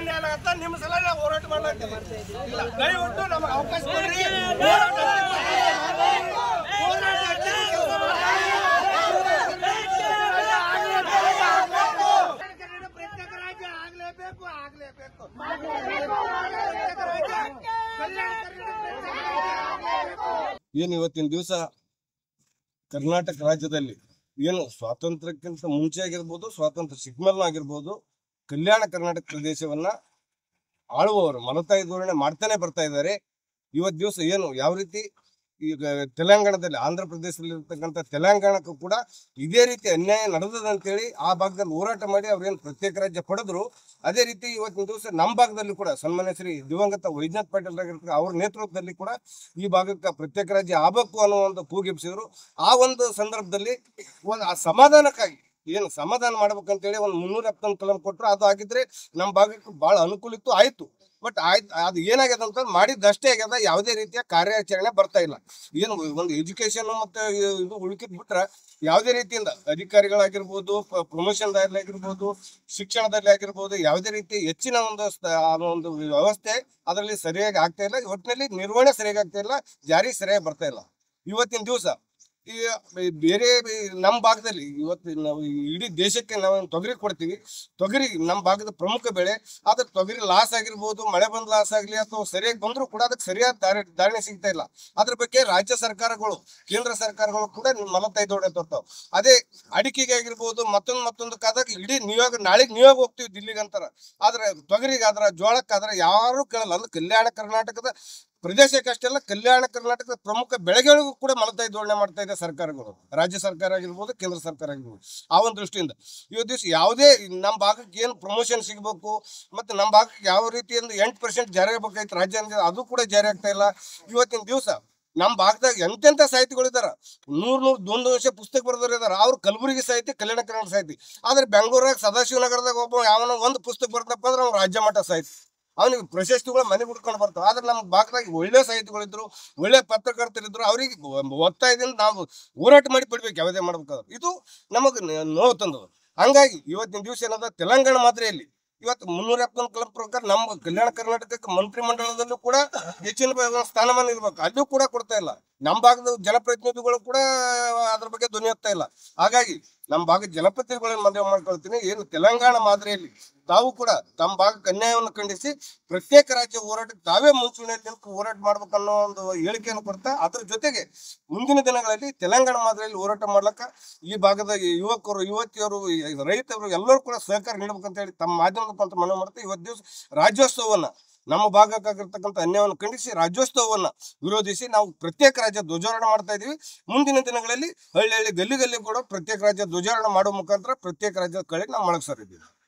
ಅನ್ಯಾಯ ಆಗತ್ತ ನಿಮ್ಮ ಸಲ ನಾವು ಹೋರಾಟ ಮಾಡ್ಲಾಗ್ತೀವಿ ಇಲ್ಲ ದಯವಿಟ್ಟು ನಮಗೆ ಅವಕಾಶ ಕೊಡ್ರಿ ಹೋರಾಟ ಆಗ್ತೀವಿ. ಹೋರಾಟ ಆಗ್ತೀವಿ, ಕೆಲಸ ಮಾಡ್ತೀವಿ. ಪ್ರತ್ಯೇಕ ರಾಜ್ಯ ಆಗ್ಲೇಬೇಕು ಆಗ್ಲೇಬೇಕು ಪ್ರತ್ಯೇಕ ರಾಜ್ಯ ಕಲ್ಯಾಣ ಕರ್ನಾಟಕ ಪ್ರತ್ಯೇಕ ರಾಜ್ಯ ಆಗ್ಲೇಬೇಕು. ಏನು ಇವತ್ತಿನ ದಿವಸ ಕರ್ನಾಟಕ ರಾಜ್ಯದಲ್ಲಿ ಏನು ಸ್ವಾತಂತ್ರ್ಯಕ್ಕಿಂತ ಮುಂಚೆ ಆಗಿರ್ಬೋದು ಸ್ವಾತಂತ್ರ್ಯ ಸಿಕ್ಮೇಲೂ ಆಗಿರ್ಬೋದು ಕಲ್ಯಾಣ ಕರ್ನಾಟಕ ಪ್ರದೇಶವನ್ನ ಆಳುವವರು ಮಲತಾಯಿ ಧೋರಣೆ ಮಾಡ್ತಾನೆ ಬರ್ತಾ ಇದ್ದಾರೆ ಇವತ್ತು ದಿವಸ ಏನು ಯಾವ ರೀತಿ ಈಗ ತೆಲಂಗಾಣದಲ್ಲಿ ಆಂಧ್ರ ಪ್ರದೇಶದಲ್ಲಿ ಇರ್ತಕ್ಕಂಥ ತೆಲಂಗಾಣಕ್ಕೂ ಕೂಡ ಇದೇ ರೀತಿ ಅನ್ಯಾಯ ನಡೆದದ ಅಂತೇಳಿ ಆ ಭಾಗದಲ್ಲಿ ಹೋರಾಟ ಮಾಡಿ ಅವ್ರೇನು ಪ್ರತ್ಯೇಕ ರಾಜ್ಯ ಪಡೆದ್ರು ಅದೇ ರೀತಿ ಇವತ್ತಿನ ದಿವಸ ನಮ್ಮ ಭಾಗದಲ್ಲಿ ಕೂಡ ಸನ್ಮಾನ್ಯ ಶ್ರೀ ದಿವಂಗತ ವೈದ್ಯನಾಥ್ ಪಾಟೀಲ್ ಆಗಿರ್ತಾರೆ ಅವ್ರ ನೇತೃತ್ವದಲ್ಲಿ ಕೂಡ ಈ ಭಾಗಕ್ಕೆ ಪ್ರತ್ಯೇಕ ರಾಜ್ಯ ಆಗಬೇಕು ಅನ್ನೋ ಒಂದು ಕೂಗೆಬ್ಸಿದ್ರು ಆ ಒಂದು ಸಂದರ್ಭದಲ್ಲಿ ಒಂದು ಆ ಸಮಾಧಾನಕ್ಕಾಗಿ ಏನು ಸಮಾಧಾನ ಮಾಡ್ಬೇಕಂತೇಳಿ ಒಂದು ಮುನ್ನೂರ ಎಪ್ಪತ್ತೊಂದು ಕಲಂ ಕೊಟ್ಟರು ಅದು ಆಗಿದ್ರೆ ನಮ್ಮ ಭಾಗಕ್ಕೆ ಭಾಳ ಅನುಕೂಲ ಇತ್ತು ಆಯ್ತು ಬಟ್ ಆಯ್ತು ಅದು ಏನಾಗ್ಯದ ಅಂತ ಮಾಡಿದ್ದಷ್ಟೇ ಆಗ್ಯದ ಯಾವುದೇ ರೀತಿಯ ಕಾರ್ಯಾಚರಣೆ ಬರ್ತಾ ಇಲ್ಲ ಏನು ಒಂದು ಎಜುಕೇಶನ್ ಮತ್ತೆ ಇದು ಉಳ್ಕಿದ್ ಬಿಟ್ರೆ ಯಾವುದೇ ರೀತಿಯಿಂದ ಅಧಿಕಾರಿಗಳಾಗಿರ್ಬೋದು ಪ್ರಮೋಷನ್ ಆಗಿರ್ಬೋದು ಶಿಕ್ಷಣದಲ್ಲಿ ಆಗಿರ್ಬೋದು ಯಾವುದೇ ರೀತಿ ಹೆಚ್ಚಿನ ಒಂದು ಸ್ಥ- ಆ ಒಂದು ವ್ಯವಸ್ಥೆ ಅದರಲ್ಲಿ ಸರಿಯಾಗಿ ಆಗ್ತಾ ಇಲ್ಲ ಒಟ್ಟಿನಲ್ಲಿ ನಿರ್ವಹಣೆ ಸರಿಯಾಗಿ ಆಗ್ತಾ ಇಲ್ಲ ಜಾರಿ ಸರಿಯಾಗಿ ಬರ್ತಾ ಇಲ್ಲ ಇವತ್ತಿನ ದಿವಸ ಈ ಬೇರೆ ನಮ್ಮ ಭಾಗದಲ್ಲಿ ಇವತ್ತು ನಾವು ಈ ಇಡೀ ದೇಶಕ್ಕೆ ನಾವು ತೊಗರಿ ಕೊಡ್ತೀವಿ ತೊಗರಿ ನಮ್ಮ ಭಾಗದ ಪ್ರಮುಖ ಬೆಳೆ ಆದ್ರೆ ತೊಗರಿ ಲಾಸ್ ಆಗಿರ್ಬೋದು ಮಳೆ ಬಂದ್ ಲಾಸ್ ಆಗಲಿ ಅಥವಾ ಸರಿಯಾಗಿ ಬಂದರೂ ಕೂಡ ಅದಕ್ಕೆ ಸರಿಯಾದ ಧಾರಣೆ ಧಾರಣೆ ಸಿಗ್ತಾ ಇಲ್ಲ ಅದ್ರ ಬಗ್ಗೆ ರಾಜ್ಯ ಸರ್ಕಾರಗಳು ಕೇಂದ್ರ ಸರ್ಕಾರಗಳು ಕೂಡ ಮಲತೈದೋಡೆ ತರ್ತಾವ ಅದೇ ಅಡಿಕೆಗೆ ಆಗಿರ್ಬೋದು ಮತ್ತೊಂದು ಮತ್ತೊಂದಕ್ಕಾದಾಗ ಇಡೀ ನಿಯೋಗ ನಾಳೆಗೆ ನಿಯೋಗ ಹೋಗ್ತೀವಿ ದಿಲ್ಲಿಗೆ ಅಂತಾರ ಆದ್ರೆ ತೊಗರಿಗಾದ್ರ ಜೋಳಕ್ಕಾದ್ರ ಯಾರು ಕೇಳಲ್ಲ ಅಂದ್ರೆ ಕಲ್ಯಾಣ ಕರ್ನಾಟಕದ ಪ್ರದೇಶಕ್ಕಷ್ಟೇ ಅಲ್ಲ ಕಲ್ಯಾಣ ಕರ್ನಾಟಕದ ಪ್ರಮುಖ ಬೆಳೆಗಳಿಗೂ ಕೂಡ ಮಲತಾಯಿ ಧೋರಣೆ ಮಾಡ್ತಾ ಇದೆ ಸರ್ಕಾರಗಳು ರಾಜ್ಯ ಸರ್ಕಾರ ಆಗಿರ್ಬೋದು ಕೇಂದ್ರ ಸರ್ಕಾರ ಆಗಿರ್ಬೋದು ಆ ಒಂದು ದೃಷ್ಟಿಯಿಂದ ಇವತ್ತು ದಿವಸ ಯಾವುದೇ ನಮ್ಮ ಭಾಗಕ್ಕೆ ಏನು ಪ್ರಮೋಷನ್ ಸಿಗಬೇಕು ಮತ್ತು ನಮ್ಮ ಭಾಗಕ್ಕೆ ಯಾವ ರೀತಿಯಿಂದ ಎಂಟು ಪರ್ಸೆಂಟ್ ಜಾರಿ ಆಗ್ಬೇಕಾಯ್ತು ರಾಜ್ಯ ಅಂದ್ರೆ ಅದು ಕೂಡ ಜಾರಿ ಆಗ್ತಾ ಇಲ್ಲ ಇವತ್ತಿನ ದಿವಸ ನಮ್ಮ ಭಾಗದಾಗ ಎಂತೆಂಥ ಸಾಹಿತಿಗಳಿದಾರ ನೂರ್ ನೂರ್ ದೊಂದು ವರ್ಷ ಪುಸ್ತಕ ಬರೆದವ್ರು ಇದಾರ ಅವ್ರು ಕಲಬುರಗಿ ಸಾಹಿತಿ ಕಲ್ಯಾಣ ಕರ್ನಾಟಕ ಸಾಹಿತಿ ಆದ್ರೆ ಬೆಂಗಳೂರಾಗ ಸದಾಶಿವನಗರದಾಗ ಒಬ್ಬ ಯಾವನ ಒಂದು ಪುಸ್ತಕ ಬರ್ದಪ್ಪ ಅಂದ್ರೆ ಅವ್ನು ರಾಜ್ಯ ಮಟ್ಟ ಸಾಹಿತಿ ಅವನಿಗೆ ಪ್ರಶಸ್ತಿಗಳು ಮನೆ ಬಿಡ್ಕೊಂಡು ಬರ್ತಾವ ಆದ್ರೆ ನಮ್ಮ ಭಾಗದಾಗ ಒಳ್ಳೆ ಸಾಹಿತಿಗಳಿದ್ರು ಒಳ್ಳೆ ಪತ್ರಕರ್ತರಿದ್ರು ಅವ್ರಿಗೆ ಒತ್ತಾಯದಿಂದ ನಾವು ಹೋರಾಟ ಮಾಡಿ ಬಿಡ್ಬೇಕು ಯಾವುದೇ ಮಾಡ್ಬೇಕಾದ್ರೆ ಇದು ನಮಗೆ ನೋವು ತಂದದು ಹಂಗಾಗಿ ಇವತ್ತಿನ ದಿವಸ ಏನದ ತೆಲಂಗಾಣ ಮಾದರಿಯಲ್ಲಿ ಇವತ್ತು ಮುನ್ನೂರ ಎಪ್ಪತ್ತೊಂದು ಕಲಂ ಪ್ರಕಾರ ನಮ್ಮ ಕಲ್ಯಾಣ ಕರ್ನಾಟಕಕ್ಕೆ ಮಂತ್ರಿ ಮಂಡಲದಲ್ಲೂ ಕೂಡ ಹೆಚ್ಚಿನ ಬ- ಸ್ಥಾನಮಾನ ಇರ್ಬೇಕು ಅಲ್ಲೂ ಕೂಡ ಕೊಡ್ತಾ ಇಲ್ಲ ನಮ್ಮ ಭಾಗದ ಜನಪ್ರತಿನಿಧಿಗಳು ಕೂಡ ಅದ್ರ ಬಗ್ಗೆ ಧ್ವನಿ ಎತ್ತಾ ಇಲ್ಲ ಹಾಗಾಗಿ ನಮ್ಮ ಭಾಗದ ಜನಪ್ರತಿನಿಧಿಗಳನ್ನ ಮದುವೆ ಮಾಡ್ಕೊಳ್ತೀನಿ ಏನು ತೆಲಂಗಾಣ ಮಾದರಿಯಲ್ಲಿ ತಾವು ಕೂಡ ತಮ್ಮ ಭಾಗಕ್ಕೆ ಅನ್ಯಾಯವನ್ನು ಖಂಡಿಸಿ ಪ್ರತ್ಯೇಕ ರಾಜ್ಯ ಹೋರಾಟಕ್ಕೆ ತಾವೇ ಮುಂಚೂಣಿಯಲ್ಲಿ ನಿಂತು ಹೋರಾಟ ಮಾಡ್ಬೇಕನ್ನೋ ಒಂದು ಹೇಳಿಕೆಯನ್ನು ಕೊಡ್ತಾ ಅದ್ರ ಜೊತೆಗೆ ಮುಂದಿನ ದಿನಗಳಲ್ಲಿ ತೆಲಂಗಾಣ ಮಾದರಿಯಲ್ಲಿ ಹೋರಾಟ ಮಾಡ್ಲಕ್ಕ ಈ ಭಾಗದ ಯುವಕರು ಯುವತಿಯರು ಈ ರೈತರು ಎಲ್ಲರೂ ಕೂಡ ಸಹಕಾರ ನೀಡಬೇಕಂತ ಹೇಳಿ ತಮ್ಮ ಮಾಧ್ಯಮದ ಮುಖಾಂತರ ಮನವಿ ಮಾಡ್ತಾ ಇವತ್ತು ದಿವಸ ರಾಜ್ಯೋತ್ಸವವನ್ನ ನಮ್ಮ ಭಾಗಕ್ಕಾಗಿರ್ತಕ್ಕಂಥ ಅನ್ಯಾಯವನ್ನು ಖಂಡಿಸಿ ರಾಜ್ಯೋತ್ಸವವನ್ನ ವಿರೋಧಿಸಿ ನಾವು ಪ್ರತ್ಯೇಕ ರಾಜ್ಯ ಧ್ವಜಾರೋಹಣ ಮಾಡ್ತಾ ಇದೀವಿ ಮುಂದಿನ ದಿನಗಳಲ್ಲಿ ಹಳ್ಳಿ ಹಳ್ಳಿ ಗಲ್ಲಿ ಗಲ್ಲಿ ಕೂಡ ಪ್ರತ್ಯೇಕ ರಾಜ್ಯ ಧ್ವಜಾರೋಹಣ ಮಾಡುವ ಮುಖಾಂತರ ಪ್ರತ್ಯೇಕ ರಾಜ್ಯದ ಕಡೆ ನಾವು ಮೊಳಗ್ಸರಿದ್ದೀವಿ